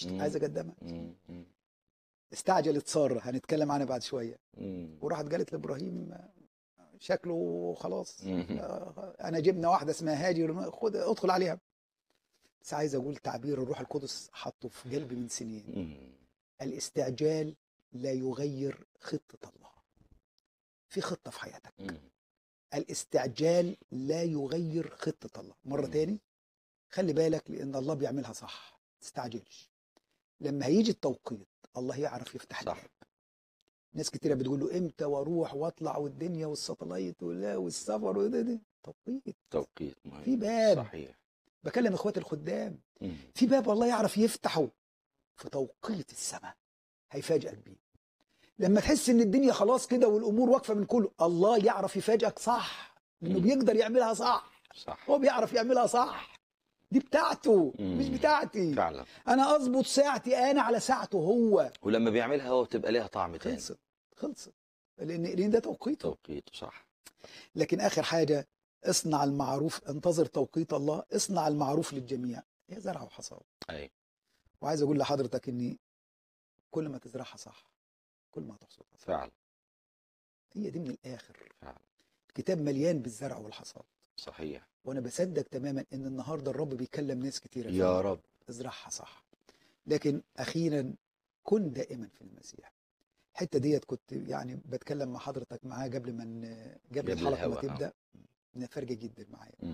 مم. عايز اقدمها مم. مم. استعجلت ساره هنتكلم عنها بعد شويه مم. وراحت قالت لابراهيم شكله خلاص مم. آه، انا جبنا واحده اسمها هاجر خد ادخل عليها بس عايز اقول تعبير الروح القدس حطه في قلبي من سنين مم. الاستعجال لا يغير خطه الله في خطه في حياتك مم. الاستعجال لا يغير خطه الله مره مم. تاني خلي بالك لان الله بيعملها صح ما تستعجلش لما هيجي التوقيت الله يعرف يفتح صح. الباب ناس كتيرة بتقول له امتى واروح واطلع والدنيا والساتلايت ولا والسفر وده ده توقيت توقيت مهم. في باب صحيح بكلم اخواتي الخدام مم. في باب الله يعرف يفتحه في توقيت السماء هيفاجئك بيه لما تحس ان الدنيا خلاص كده والامور واقفه من كله الله يعرف يفاجئك صح لانه مم. بيقدر يعملها صح صح هو بيعرف يعملها صح دي بتاعته مم. مش بتاعتي فعلا انا اظبط ساعتي انا على ساعته هو ولما بيعملها هو بتبقى ليها طعم تاني خلصت خلصت لان لان ده توقيته توقيت صح لكن اخر حاجه اصنع المعروف انتظر توقيت الله اصنع المعروف للجميع هي زرع وحصاد اي وعايز اقول لحضرتك اني كل ما تزرعها صح كل ما تحصدها صح فعلا هي دي من الاخر فعلا الكتاب مليان بالزرع والحصاد صحيح وانا بصدق تماما ان النهارده الرب بيكلم ناس كتيره يا فيه. رب ازرعها صح لكن اخيرا كن دائما في المسيح الحته ديت كنت يعني بتكلم مع حضرتك معاه قبل ما ن- قبل قبل الحلقه ما الهوا، آه. تبدا انها فارقه جدا معايا مم.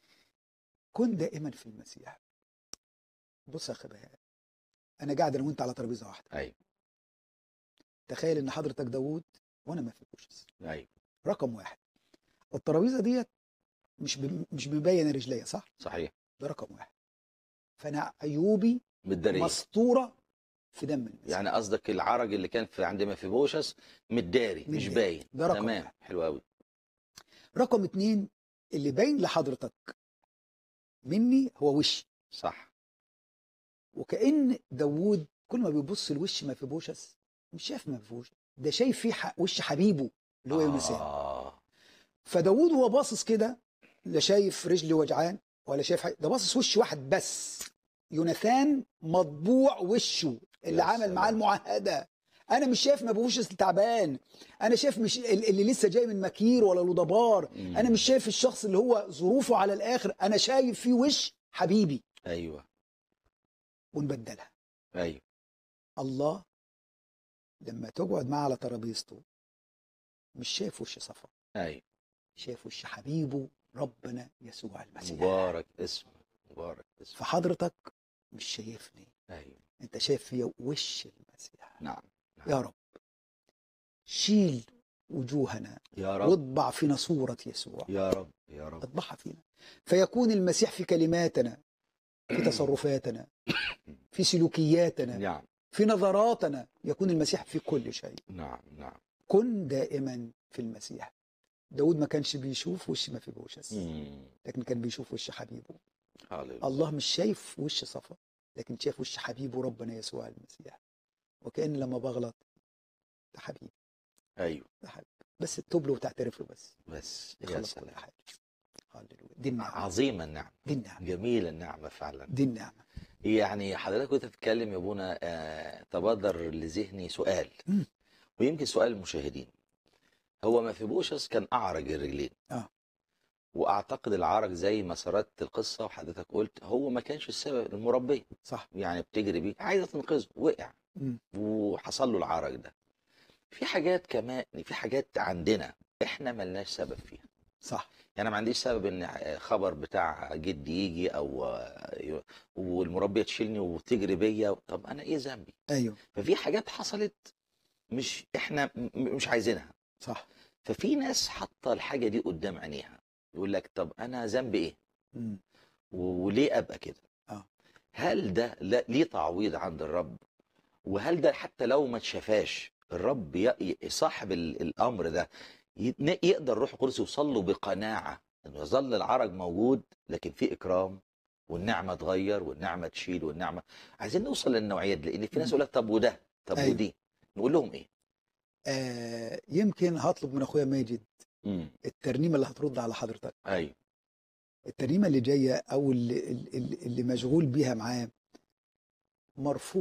كن دائما في المسيح بص يا اخي بهاء انا قاعد انا وانت على ترابيزه واحده اي تخيل ان حضرتك داوود وانا ما فيكوش اي رقم واحد الترابيزه ديت مش ب... مش مبينه رجليا صح صحيح ده رقم واحد فانا عيوبي بالدري مسطوره في دم المسيح يعني قصدك العرج اللي كان في عند مفيبوشس متداري مش متداري. باين ده رقم تمام واحد. حلو قوي رقم اتنين اللي باين لحضرتك مني هو وشي صح وكأن داوود كل ما بيبص لوش ما في بوشس مش شايف ما فيهوش ده شايف فيه ح- وش حبيبه اللي هو يونسان اه فداوود وهو باصص كده لا شايف رجلي وجعان ولا شايف حاجه ده باصص وش واحد بس يوناثان مطبوع وشه اللي يا عمل سلام. معاه المعاهده انا مش شايف ما بوش تعبان انا شايف مش ال- اللي لسه جاي من مكير ولا لودبار مم. انا مش شايف الشخص اللي هو ظروفه على الاخر انا شايف فيه وش حبيبي ايوه ونبدلها ايوه الله لما تقعد معاه على ترابيزته مش شايف وش صفا ايوه شايف وش حبيبه ربنا يسوع المسيح مبارك اسمه مبارك اسمه فحضرتك مش شايفني ايوه انت شايف فيا وش المسيح نعم نعم. يا رب شيل وجوهنا يا رب واطبع فينا صورة يسوع يا رب يا رب اطبعها فينا فيكون المسيح في كلماتنا في تصرفاتنا في سلوكياتنا نعم في نظراتنا يكون المسيح في كل شيء نعم نعم كن دائما في المسيح داود ما كانش بيشوف وش ما في بوشس مم. لكن كان بيشوف وش حبيبه هاليلويا. الله مش شايف وش صفا لكن شايف وش حبيبه ربنا يسوع المسيح وكأن لما بغلط ده حبيبي ايوه ده حبيبي بس تتوب له وتعترف له بس بس يا يخلص كل سلام حاجه هللويا دي النعمه عظيمه النعمه دي النعمه جميله النعمه فعلا دي النعمه يعني حضرتك وانت بتتكلم يا ابونا آه، تبادر لذهني سؤال مم. ويمكن سؤال المشاهدين هو ما في بوشس كان اعرج الرجلين اه واعتقد العرج زي ما سردت القصه وحضرتك قلت هو ما كانش السبب المربيه صح يعني بتجري بيه عايزه تنقذه وقع مم. وحصل له العرج ده في حاجات كمان في حاجات عندنا احنا ملناش سبب فيها صح يعني ما عنديش سبب ان خبر بتاع جدي يجي او والمربيه تشيلني وتجري بيا طب انا ايه ذنبي ايوه ففي حاجات حصلت مش احنا م- مش عايزينها صح ففي ناس حاطه الحاجه دي قدام عينيها يقول لك طب انا ذنبي ايه مم. وليه ابقى كده اه هل ده لا ليه تعويض عند الرب وهل ده حتى لو ما اتشافاش الرب ي- ي- صاحب ال- الامر ده ي- يقدر الروح القدس يوصل له بقناعه انه يظل العرج موجود لكن في اكرام والنعمه تغير والنعمه تشيل والنعمه عايزين نوصل للنوعيه دي لان في ناس مم. يقول لك طب وده طب أيوة. ودي نقول لهم ايه؟ آه يمكن هطلب من اخويا ماجد امم الترنيمه اللي هترد على حضرتك ايوه الترنيمه اللي جايه او اللي, اللي, اللي مشغول بيها معاه مرفوع